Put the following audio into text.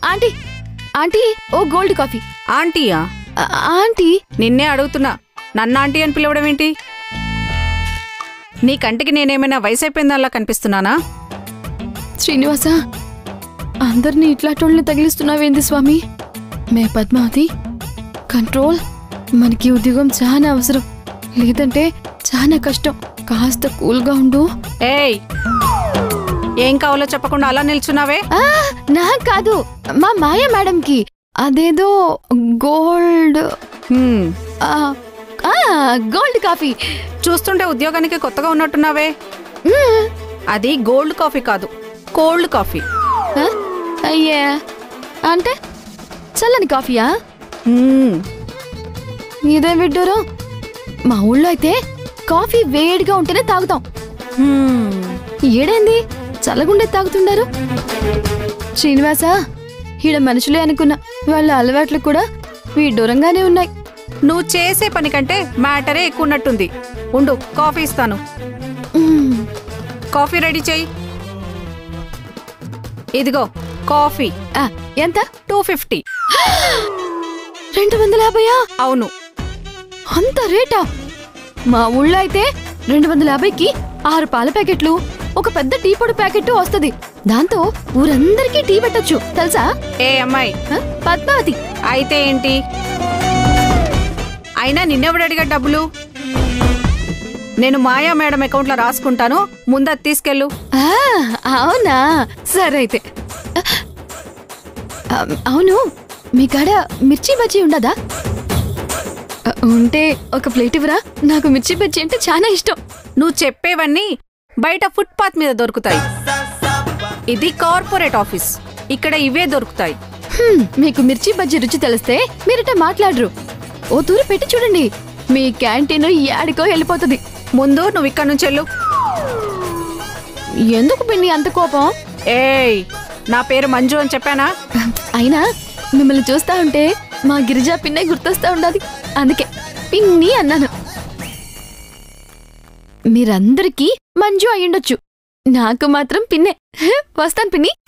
Aunty aunty ఓ gold coffee ఆంటీయా ఆ, ఆంటీ నిన్నే అడుగుతున్నా నన్ను ఆంటీ అని పిలవడం ఏంటి నీ కంటికి నేనేమైనా వయసు అయిపోయిందల్లా కనిపిస్తున్నానా శ్రీనివాస అందరినీ ఇట్లాంటి తగిలిస్తున్నావేంది స్వామి మే పద్మావతి కంట్రోల్ మనకి ఉద్యోగం చాలా అవసరం లేదంటే చాలా కష్టం కాస్త కూల్గా ఉండు ఏయ్ ఏం కావాలో చెప్పకుండా అలా నిల్చున్నావే ఆ, నాకు కాదు మా మాయ మేడంకి అదేదో గోల్డ్ హ్మ్, ఆ, ఆ, గోల్డ్ కాఫీ చూస్తుంటే ఉద్యోగానికి కొత్తగా ఉన్నట్టున్నావే మ్మ్. అది గోల్డ్ కాఫీ కాదు కోల్డ్ కాఫీ ఆ? అయ్యా అంటే చల్లని కాఫీయా హ్మ్, ఇదే విడ్డూరం మా ఊళ్ళో అయితే కాఫీ వేడిగా ఉంటేనే తాగుతాం హ్మ్. ఏడైంది చల్లగుండే తాగుతుండారు శ్రీనివాస ఈడ మనుషులే అనుకున్నా వాళ్ళ అలవాట్లు కూడా విడ్డూరంగానే ఉన్నాయి నువ్వు చేసే పని కంటే మ్యాటరే ఎక్కువ ఉన్నట్టుంది ఉండు కాఫీ ఇస్తాను మ్మ్. కాఫీ రెడీ చెయ్యి ఇదిగో కాఫీ ఆ, ఎంత టూ ఫిఫ్టీ రెండు వందల యాభైయా అవును అంత రేటా మా ఊళ్ళో అయితే రెండు వందల యాభైకి ఆరు పాల ప్యాకెట్లు ఒక పెద్ద టీ పొడి ప్యాకెట్ వస్తది దాంతో ఊరందరికీ టీ పెట్టొచ్చు తెలుసా ఏ అమ్మాయి ఆ, పద్మావతి అయితే ఏంటి అయినా నిన్నెవడు అడిగా డబ్బులు నేను మాయా మేడం అకౌంట్లో రాసుకుంటాను ముందది తీసుకెళ్ళు ఆ, అవునా సరే అయితే ఆ, అవును మీ కాడ మిర్చి బజ్జీ ఉండదా ఆ, ఉంటే ఒక ప్లేట్ ఇవ్వరా నాకు మిర్చి బజ్జీ అంటే చాలా ఇష్టం నువ్వు చెప్పేవన్నీ బయట ఫుట్పాత్ మీద దొరుకుతాయి ఇది కార్పొరేట్ ఆఫీస్ ఇక్కడ ఇవే దొరుకుతాయి హ్మ్, మీకు మిర్చి బజ్జీ రుచి తెలిస్తే మీరిట మాట్లాడరు ఓ తూరు పెట్టి చూడండి మీ క్యాంటీన్ యాడికో వెళ్ళిపోతుంది ముందు నువ్వు ఇక్కడ నుంచి వెళ్ళు ఎందుకు పిన్ని అంత కోపం ఏయ్ నా పేరు మంజు అని చెప్పానా అయినా మిమ్మల్ని చూస్తా ఉంటే మా గిరిజా పిన్నే గుర్తొస్తా ఉండాది అందుకే పిన్ని అన్నాను మీరందరికీ మంజు అయ్యుండొచ్చు నాకు మాత్రం పిన్నే వస్తాను పిన్ని